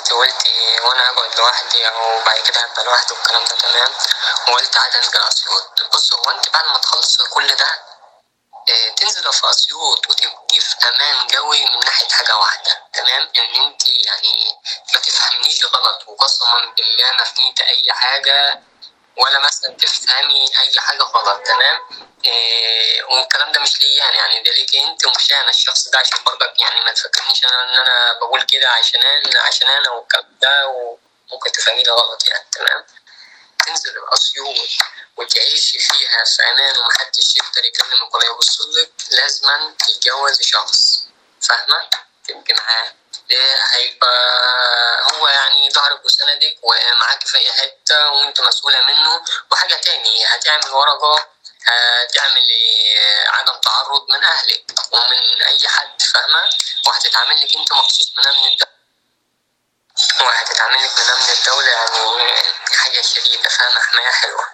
انت قلتي وانا اقعد لوحدي او بعد كده هبقى لوحدي والكلام ده تمام وقلت عادي انزل اسيوط بص هو انت بعد ما تخلص كل ده اه تنزل في اسيوط وتبقي في امان قوي من ناحيه حاجه واحده تمام ان انت يعني ما تفهمنيش غلط وقسما بالله ما فهمت اي حاجه ولا مثلا تفهمي اي حاجه غلط تمام إيه والكلام ده مش ليا يعني يعني ده ليكي انت ومش انا الشخص ده عشان برضك يعني ما تفكرنيش انا ان انا بقول كده عشان انا عشان انا والكلام ده وممكن تفهميني غلط يعني تمام تنزل اسيوط وتعيشي فيها في امان ومحدش يقدر يكلمك ولا يبص لك لازما تتجوزي شخص فاهمه تبقي معاه ده هيبقى هو يعني ظهرك وسندك ومعاك في اي حته وانت مسؤوله منه وحاجه تاني هتعمل ورقه هتعمل عدم تعرض من اهلك ومن اي حد فاهمه وهتتعامل لك انت مخصوص من امن الدوله وهتتعامل لك من امن الدوله يعني حاجه شديده فاهمه حمايه حلوه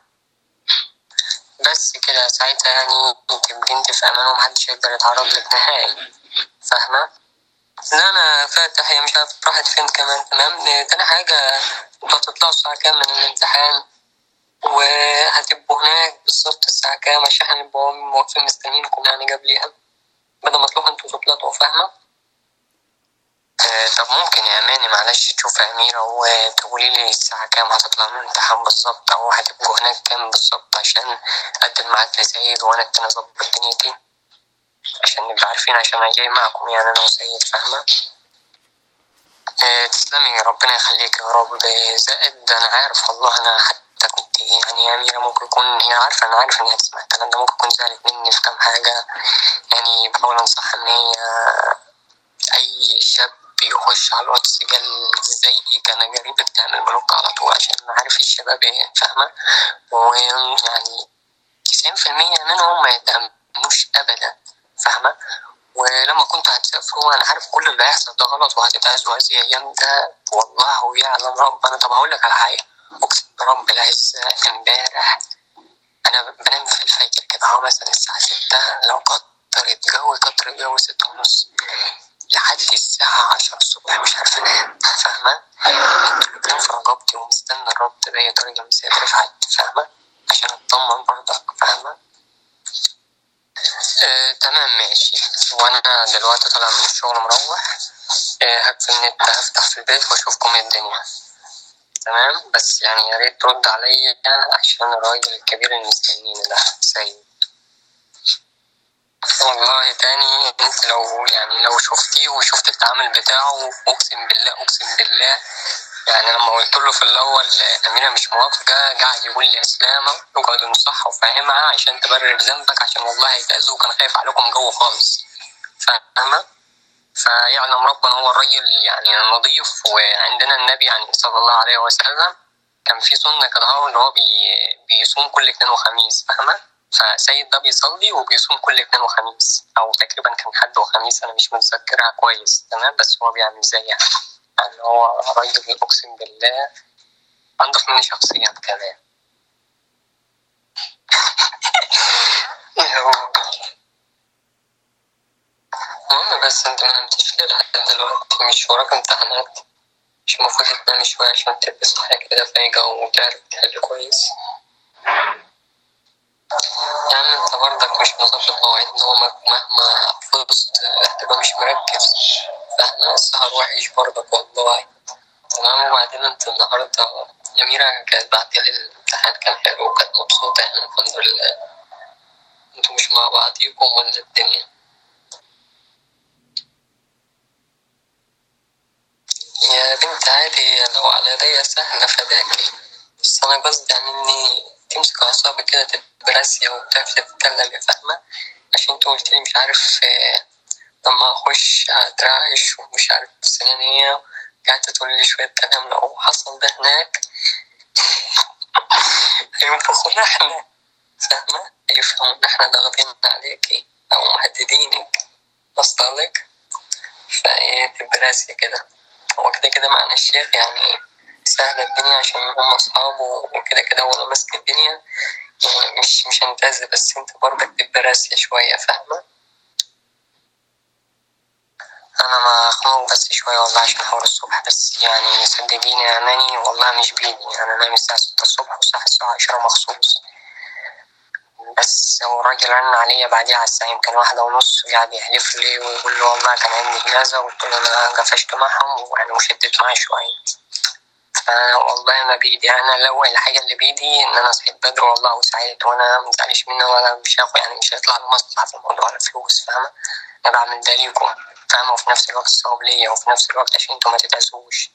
بس كده ساعتها يعني تبقي انت في امان ومحدش يقدر يتعرض لك نهائي فاهمه لا انا فاتح هي مش عارف راحت فين كمان تمام تاني حاجة انتوا هتطلعوا الساعة كام من الامتحان وهتبقوا هناك بالظبط الساعة كام عشان احنا نبقى واقفين مستنيينكم يعني قبليها بدل ما تروحوا انتوا تطلعوا فاهمة آه طب ممكن يا اماني معلش تشوفي اميرة وتقولي لي الساعة كام هتطلع من الامتحان بالظبط او هتبقوا هناك كام بالظبط عشان اقدم معاك لسيد وانا التاني اظبط دنيتي عشان نبقى عارفين عشان انا جاي معكم يعني انا وسيد فاهمة أه تسلمي ربنا يخليك يا رب زائد انا عارف والله انا حتى كنت يعني يا اميرة ممكن يكون هي عارفة انا عارف انها تسمع الكلام ده ممكن تكون زعلت مني في كام حاجة يعني بحاول انصحها ان هي اي شاب يخش على الواتس قال زيك انا قريبك تعمل بلوك على طول عشان انا عارف الشباب ايه فاهمة ويعني تسعين في المية منهم ما يتأمنوش ابدا فاهمة ولما كنت هتسافروا انا عارف كل اللي هيحصل ده غلط وهتتعزوا هذه ايام ده والله يعلم ربنا طب هقول لك على حاجه اقسم برب العزه امبارح انا بنام في الفجر كده اهو مثلا الساعه 6 لو كترت جو كتر الجو 6 ونص لحد الساعة 10 الصبح مش عارف انام فاهمة؟ كنت في رقبتي ومستني الربط بأي طريقة مسافر في حد فاهمة؟ عشان اطمن برضك فاهمة؟ آه، تمام ماشي وانا دلوقتي طالع من الشغل مروح آه، هقفل النت هفتح في البيت واشوفكم ايه الدنيا تمام بس يعني يا ريت ترد عليا عشان الراجل الكبير اللي مستنيني ده سيد والله تاني انت لو يعني لو شفتيه وشفت التعامل بتاعه اقسم بالله اقسم بالله يعني لما قلت له في الاول اميره مش موافقه قاعد يقول لي اسلامه اقعد انصحها وفاهمها عشان تبرر ذنبك عشان والله هيتاذوا وكان خايف عليكم جو خالص فاهمه فيعلم ربنا هو الرجل يعني نظيف وعندنا النبي يعني صلى الله عليه وسلم كان في سنه كده هو اللي هو بي بيصوم كل اثنين وخميس فاهمه فسيد ده بيصلي وبيصوم كل اثنين وخميس او تقريبا كان حد وخميس انا مش متذكرها كويس تمام بس هو بيعمل زيها يعني هو راجل اقسم بالله انضف مني شخصيا كمان المهم بس انت ما نمتش ليه لحد دلوقتي مش وراك امتحانات مش المفروض تنام شوية عشان تبقى صحية كده فايقة وتعرف تحل كويس يعني انت برضك مش مظبط مواعيد نومك مهما حفظت هتبقى مش مركز فاهمة السهر وحش برضك والله تمام وبعدين انت النهاردة أميرة كانت بعتلي الامتحان كان حلو وكانت مبسوطة يعني الحمد لله انتوا مش مع بعضيكم ولا الدنيا يا بنت عادي لو على يدي سهلة فداكي بس أنا قصدي يعني إني تمسك أعصابك كده تبقى راسية وبتعرف تتكلم يا فاهمة عشان انت قلت لي مش عارف اه لما أخش هترعش ومش عارف سنين ايه قعدت تقول لي شوية كلام لو حصل ده هناك هينفخونا احنا فاهمة هيفهموا إن احنا ضاغطين عليكي أو مهددينك وصلك فايه تبقى راسية كده هو كده كده معنى الشيخ يعني سهلة الدنيا عشان هم أصحابه وكده كده هو ماسك الدنيا يعني مش مش هنتهز بس انت برضك تبقى راسية شوية فاهمة أنا ما مخنوق بس شوية والله عشان حوار الصبح بس يعني صدقيني يا أماني والله مش بإيدي أنا نايم الساعة ستة الصبح وصاحي الساعة عشرة مخصوص بس هو الراجل رن عليا بعديها على الساعة يمكن واحدة ونص قاعد يحلف لي ويقول له والله كان عندي جنازة وقلت له أنا قفشت معهم ويعني وشدت معاه شوية والله ما بإيدي أنا لو الحاجة اللي بإيدي إن أنا صحيت بدري والله وسعيت وأنا متزعلش منه ولا مش هاخد يعني مش هيطلع له مصلحة في الموضوع ولا فلوس فاهمة أنا بعمل ده ليكم فاهمة وفي نفس الوقت صعب ليا وفي نفس الوقت عشان انتوا ما تتأذوش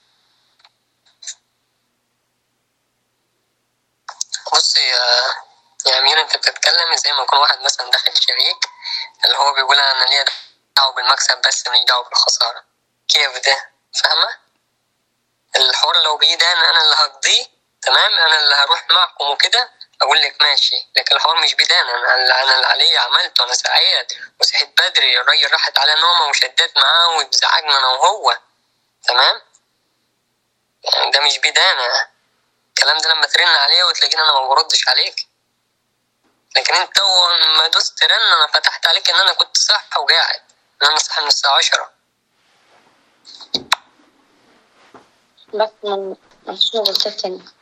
بصي يا يا أمير أنت بتتكلم زي ما يكون واحد مثلا داخل شريك اللي هو بيقول أنا ليا دعوة بالمكسب بس ماليش دعوة بالخسارة كيف ده فاهمة؟ الحوار لو بإيدي أنا أنا اللي هقضيه تمام أنا اللي هروح معكم وكده اقول لك ماشي لكن الحوار مش بدانا انا انا اللي عليا عملته انا سعيت وصحيت بدري الراجل راحت على نومه وشدت معاه واتزعجنا انا وهو تمام يعني ده مش بدانا الكلام ده لما ترن عليه وتلاقيني انا ما بردش عليك لكن انت اول ما دوست رن انا فتحت عليك ان انا كنت صح وقاعد انا صاحي من الساعه عشرة بس من الشغل تاني